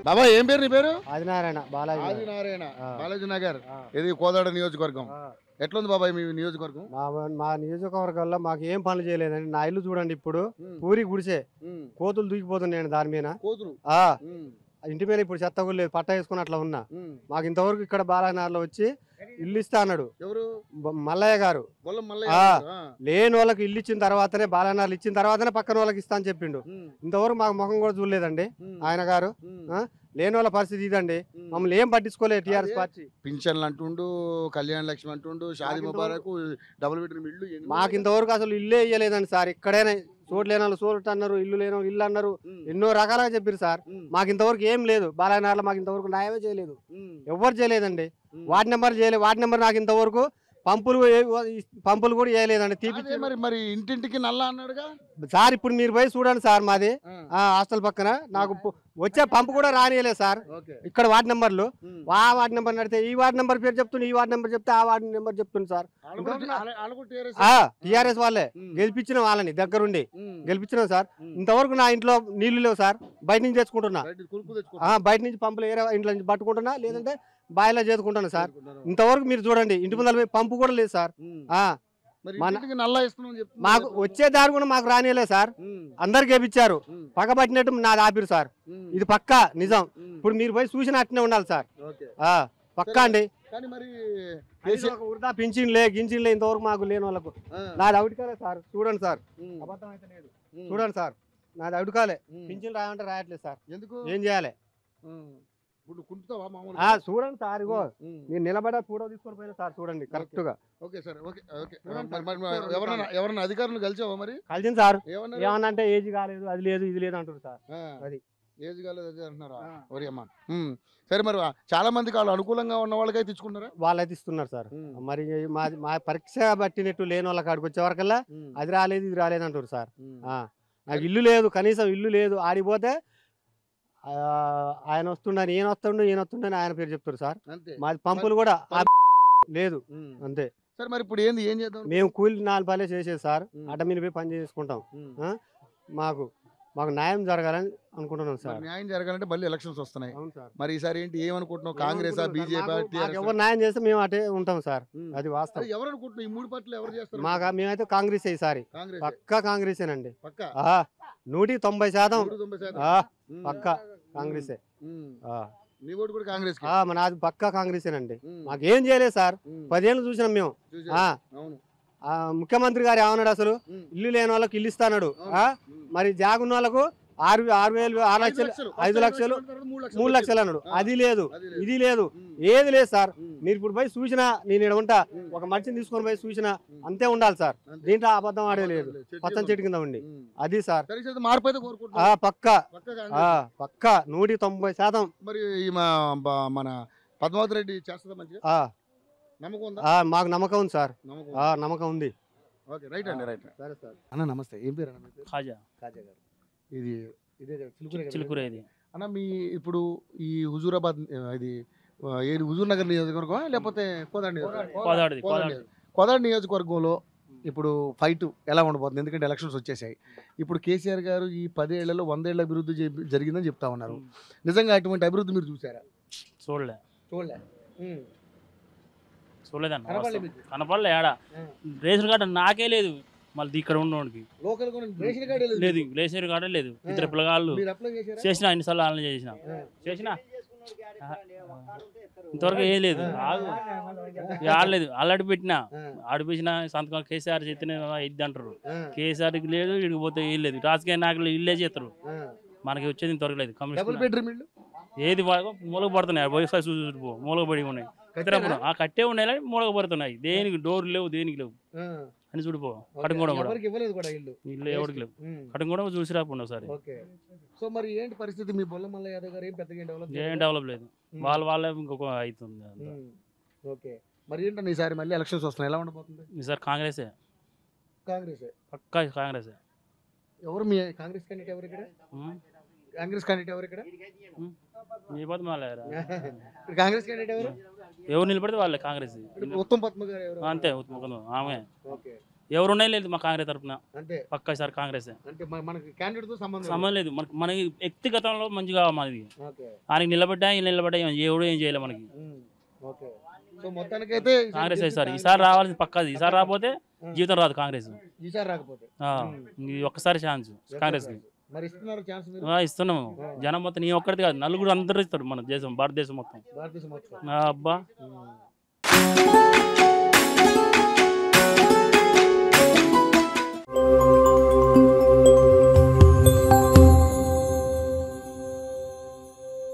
బాబాయ్ ఏం పేరు నీ పేరు ఆదినారాయణ బాలాజీ ఆదినారాయణ ఆ. బాలాజీ నగర్ ఆ. ఇది కోదాడ నియోజకవర్గం ఆ. ఎట్లుంది బాబాయ్ మీ నియోజకవర్గం మా మా నియోజకవర్గంలో మాకు ఏం పనులు చేయలేదండి నా ఇల్లు చూడండి ఇప్పుడు ఉమ్, పూరి గుడిసే ఉమ్, కోతులు దూకిపోతున్నాయండి దాని మీద కోతులు ఆ ఉమ్, ఇంటి మీద ఇప్పుడు చెత్త కూడా లేదు పట్ట వేసుకుని అట్లా ఉన్నా ఉమ్. మాకు ఇంతవరకు ఇక్కడ బాలానగర్లో వచ్చి ఇల్లు ఇస్తా అన్నాడు ఎవరు బ- మల్లయ్య గారు బొల్లం మల్లయ్య ఆ. గారు. ఆ. లేని వాళ్ళకి ఇల్లు ఇచ్చిన తర్వాతనే బాలానగర్లు ఇచ్చిన తర్వాతనే పక్కన వాళ్ళకి ఇస్తా అని చెప్పిండు ఉమ్, ఇంతవరకు మాకు ముఖం కూడా చూడలేదండి ఉమ్, ఆయన గారు ఉమ్, ఆ? లేని వాళ్ళ పరిస్థితి ఇదండి ఉమ్. మమ్మల్ని ఏం పట్టించుకోలేదు టీఆర్ఎస్ అదే. పార్టీ పింఛన్లు అంటుండు కళ్యాణ లక్ష్మి అంటుండు షాది మాకు ముబారక్ డబుల్ బెడ్రూమ్ ఇల్లు ఎన్ని మాకు ఉన్నాయి? ఇంతవరకు అసలు ఇల్లే ఇయ్యలేదండి సార్ ఇక్కడైనా చోటు లేని వాళ్ళు చోటు అన్నారు ఇల్లు లేని వాళ్ళు ఇల్లు అన్నారు ఉమ్, ఎన్నో రకాలుగా చెప్పారు సార్ ఉమ్, మాకు ఇంతవరకు ఏం లేదు బాలాయనగర్లో మాకు ఇంతవరకు న్యాయమే చేయలేదు ఉమ్, ఎవ్వరు చేయలేదండి ఉమ్. వార్డు నెంబర్ చేయలేదు వార్డు నెంబర్ నాకు ఇంతవరకు పంపులు ఏ- పంపులు కూడా చేయలేదండి అదే తీపి మరి మరి ఇంటింటికి నల్ల అన్నాడుగా సార్ ఇప్పుడు మీరు పోయి చూడండి సార్ మాది ఆ, ఆ హాస్టల్ పక్కన నాకు పు- వచ్చే పంపు కూడా రానియలేదు సార్ ఓకే ఇక్కడ వార్డు నెంబర్లు ఉమ్. ఆ వార్డు నెంబర్ నడితే ఈ వార్డు నెంబర్ పేరు చెప్తుంది ఈ వార్డు నెంబర్ చెప్తే ఆ వార్డు నెంబర్ చెప్తుంది సార్ ఆడ కూడా టి- ఆడ- ఆడ కూడా TRS. ఆ టిఆర్ఎస్ వాళ్ళే ఉమ్, గెలిపించిన వాళ్ళని దగ్గరుండి ఉమ్, గెలిపించినాం సార్ ఉమ్. ఇంతవరకు నా ఇంట్లో నీళ్లు లేవు సార్ బయట నుంచి తెచ్చుకుంటున్నా బయట కురుకు తెచ్చుకో. ఆ, బయట నుంచి పంపులు ఏరే ఇంట్లో నుంచి పట్టుకుంటున్నా లేదంటే బాయిలో చేసుకుంటున్నా సార్ తెచ్చుకుంటారు. ఇంతవరకు మీరు చూడండి ఇంటి ముందర పోయి పంపు కూడా లేదు సార్ ఉమ్. ఆ మరి మన- ఇంటింటికి నల్ల ఇస్తున్నాం చెప్తున్నారు మాకు కదా. వచ్చే దారి కూడా మాకు రానియలేదు సార్ ఉమ్, అందరు గెలిపించారు ఉమ్, పక్కబట్టినట్టు నాది ఆపిరు సార్ ఉమ్, ఇది పక్కా నిజం ఉమ్, ఇప్పుడు మీరు పోయి చూసినట్టునే ఉండాలి సార్ ఓకే ఆ పక్కా అండి కానీ మరి ఇది ఒక వృధా పింఛన్లే గించిన్లే ఇంతవరకు మాకు లేని వాళ్ళకు ఆ, నాది అవుట్కాలే సార్ చూడండి సార్ ఉమ్, అబద్ధం అయితే లేదు ఉమ్, చూడండి సార్ నాది అవుట్కాలే ఉమ్. పింఛన్ రాయమంటే రాయట్లేదు సార్ ఎందుకు ఏం చేయాలి ఉమ్, ఇప్పుడు కుంటుతావా మామూలు ఆ చూడండి సార్ ఇగో ఉమ్, నేను నిలబడ ఫోటో తీసుకొని పోయినా సార్ చూడండి కరెక్ట్ గా ఓకే సార్ ఓకే ఓకే చూడండి మరి- మరి సార్, మరి ఎవరన్నా ఎవరన్నా అధికారులు కలిసావా మరి కలిసింది సార్ ఏమన్నారు ఏమన్నా అంటే ఏజ్ కాలేదు అది లేదు ఇది లేదు అంటారు సార్ ఆ, అది. ఏజ్ కాలేదు అదే అంటున్నారా ఒరి అమ్మ ఉమ్, సరే మరి చాలా మందికి వాళ్ళు అనుకూలంగా ఉన్న వాళ్ళకైతే తెచ్చుకున్నారా వాళ్ళైతే ఇస్తున్నారు సార్ ఉమ్, మరి మా మా పరీక్ష పట్టినట్టు లేని వాళ్ళ కాడికి వచ్చే వరకల్లా ఉమ్, అది రాలేదు ఇది రాలేదు అంటారు సార్ ఉమ్, ఆ, నాకు ఇల్లు లేదు కనీసం ఇల్లు లేదు ఆడిపోతే ఆ, ఆయన వస్తుండని ఈయన వస్తుండు ఈయన వస్తుండని ఆయన పేరు చెప్తారు సార్ అంతే మాది పంపులు కూడా ఆ లేదు ఉమ్, అంతే సరే మరి ఇప్పుడు ఏంది ఏం చేద్దాం మేము కూలి నాలుగు పాలే చేసేది సార్ ఉమ్, అడ్డ మీద పోయి పని చేసుకుంటాం ఉమ్. ఆ? మాకు మాకు న్యాయం జరగాలని అనుకుంటున్నాం మరి సార్ న్యాయం జరగాలంటే మళ్ళీ ఎలక్షన్స్ వస్తున్నాయి అవును సార్ మరి ఈసారి ఏంటి ఏమనుకుంటున్నావు కాంగ్రెస్ బీజేపీ మాకు- మాకు ఎవరు న్యాయం చేస్తే మేము అటే ఉంటాం సార్ అది వాస్తవం ఎవరు అనుకుంటున్నావు ఈ మూడు పార్టీలు ఎవరు చేస్తారు మాకు మేమైతే కాంగ్రెస్ ఈసారి కాంగ్రెస్ పక్కా కాంగ్రెసేనండి పక్క ఆ, నూటికి తొంభై శాతం నూట తొంభై శాతం ఆ, ఉమ్, పక్కా కాంగ్రెసే ఉమ్, ఆ, నీ ఓటు కూడా కాంగ్రెస్ ఆ, మన అది పక్కా కాంగ్రెసేనండి మాకేం చేయలేదు సార్ పదేళ్ళు చూసినాం మేము ఆ, అవును ఆ, ముఖ్యమంత్రి గారు ఏమన్నాడు అసలు ఉమ్, ఇల్లు లేని వాళ్ళకి ఇల్లు ఇస్తాడు ఆ, ఉమ్. మరి జాగున్న వాళ్ళకు ఆరు ఆరు వేలు ఆరు ఐదు లక్షలు లక్షలు. ఐదు ఫస్ట్ లక్షలు, తర్వాత మూడు లక్షలు మూడు లక్షలు అన్నాడు ఆ. అది లేదు అది లేదు. ఇది లేదు ఉమ్, ఏది లేదు సార్ ఉమ్, మీరు ఇప్పుడు పోయి చూసినా నేను ఇక్కడ ఉంటా ఉమ్, ఒక మనిషిని తీసుకొని పోయి చూసినా ఉమ్. అంతే ఉండాలి సార్ అంతే. దీంట్లో అబద్ధం ఆడే లేదు చెట్టు పచ్చని చెట్టు కింద ఉండి ఉమ్. అది సార్ సరే సరే మార్పు అయితే ఆ కోరుకుంటున్నాం పక్క పక్క ఆ కాంగ్రెస్. పక్క నూటి తొంభై శాతం మరి ఈ మా బ- మన పద్మావతి రెడ్డి చేస్తుందా మంచిగా ఆ, నమ్మకం ఉందా ఆ, మాకు నమ్మకం ఉంది సార్ నమ్మకం ఆ నమ్మకం ఉంది ఓకే రైట్ అండి రైట్ సరే సార్ అన్న నమస్తే ఏం పేరు అన్న మీ పేరు ఖాజా కాజా గారు ఇది ఇదే కదా, చిలుకూరే కదా? చిలుకుర ఇది అన్న మీ ఇప్పుడు ఈ హుజూరాబాద్ ఆ, ఇది ఆ, ఏది హుజూర్ నగర్ నియోజకవర్గం లేకపోతే కోదాడ నియోజకవర్గం కోదాడిది కోదాడ కోదాడి నియోజక- కోదాడ నియోజకవర్గంలో ఇప్పుడు ఫైట్ ఎలా ఉండబోతుంది ఎందుకంటే ఎలక్షన్స్ వచ్చేసాయి ఇప్పుడు కేసీఆర్ గారు ఈ పదేళ్లలో వందేళ్ల అభివృద్ధి జరి- జరిగిందని చెప్తా ఉన్నారు నిజంగా అటువంటి అభివృద్ధి మీరు చూసారా చూడలే చూడలే చూడలేదన్న కనపడలే వాస్తవం. మీకు? కనపడలే ఆడ రేషన్ కార్డు నాకే లేదు మళ్ళీ ఇక్కడ ఉన్నోడికి లోకల్ రేషన్ కార్డు లేదు రేషన్ కార్డు లేదు ఇద్దరు పిల్లగాళ్ళు మీరు అప్లై చేశారా చేసిన ఎన్నిసార్లు ఆన్లైన్ చేసిన చేసిన ఇంతవరకు ఏం లేదు ఆగు ఇక ఆడలేదు అల్లడి పెట్టినా ఆడిపించిన సంతకం కేసీఆర్ చేస్తేనే ఇద్ది అంటారు కేసీఆర్కి లేదు ఇడికి పోతే ఏం లేదు రాజకీయ నాయకులు ఇల్లే చేస్తారు మనకి వచ్చేది ఇంతవరకు లేదు డబుల్ కమిషన్ బెడ్రూమ్ ఇల్లు ఏది మూలక పడుతున్నాయి వ్యవసాయ చూసి పో మూలక పడి ఉన్నాయి ఇతరప్పుడు ఆ కట్టే ఉన్నాయి కానీ మూలక పడుతున్నాయి దేనికి డోర్ లేవు దేనికి లేవు అని చూడిపో కడుంగూడ కూడా ఎవరికి ఇవ్వలేదు కూడా ఇల్లు ఇల్లు ఎవరికి లేవు కడుంగూడ చూసి రాకుండా ఒకసారి ఓకే సో మరి ఏంటి పరిస్థితి మీ బొల్ల మల్ల యాదవ్ గారు ఏం పెద్దగా డెవలప్ ఏం డెవలప్ లేదు వాళ్ళ వాళ్ళే ఇంకొక అవుతుంది అంతా. ఓకే మరి ఏంటండి ఈసారి మళ్ళీ ఎలక్షన్స్ వస్తున్నాయి ఎలా ఉండబోతుంది ఈసారి కాంగ్రెసే కాంగ్రెస్ పక్కా కాంగ్రెసే ఎవరు మీ కాంగ్రెస్ క్యాండిడేట్ ఎవరు ఇక్కడ ఉమ్. కాంగ్రెస్ క్యాండిడేట్ ఎవరు ఇక్కడ మీ పది మళ్ళీ ఇక్కడ కాంగ్రెస్ క్యాండిడేట్ ఎవరు ఎవరు నిలబడితే వాళ్ళే కాంగ్రెస్ ఇక్కడ ఉత్తమ్ పద్మ గారు ఎవరు అంతే ఉత్తమ ఆమె ఓకే ఎవరున్నాయి లేదు మా కాంగ్రెస్ తరఫున అంటే పక్క సార్ కాంగ్రెస్ అంటే మన- మనకి క్యాండిడేట్ తో సంబంధం లేదు. సంబంధం లేదు మనకి మనకి వ్యక్తిగతంలో మంచిగా మనది ఓకే ఆయనకి నిలబడ్డా ఈయన నిలబడ్డా ఏం ఎవడు ఏం చేయలేదు మనకి ఉమ్, ఓకే సో మొత్తానికైతే ఈసారి కాంగ్రెస్ గెలిచి ఈసారి ఈసారి రావాల్సింది పక్కది ఈసారి రాకపోతే జీవితం రాదు కాంగ్రెస్ ఈసారి రాకపోతే ఆ, ఇది ఒక్కసారి ఛాన్స్ కాంగ్రెస్కి మరి ఇస్తున్నారు ఛాన్స్ మీరు ఆ, ఇస్తున్నాము జనం మొత్తం నీ ఒక్కడిది కాదు నలుగురు అందరూ ఇస్తారు మన దేశం భారతదేశం మొత్తం భారతదేశం మొత్తం ఆ, అబ్బా ఉమ్.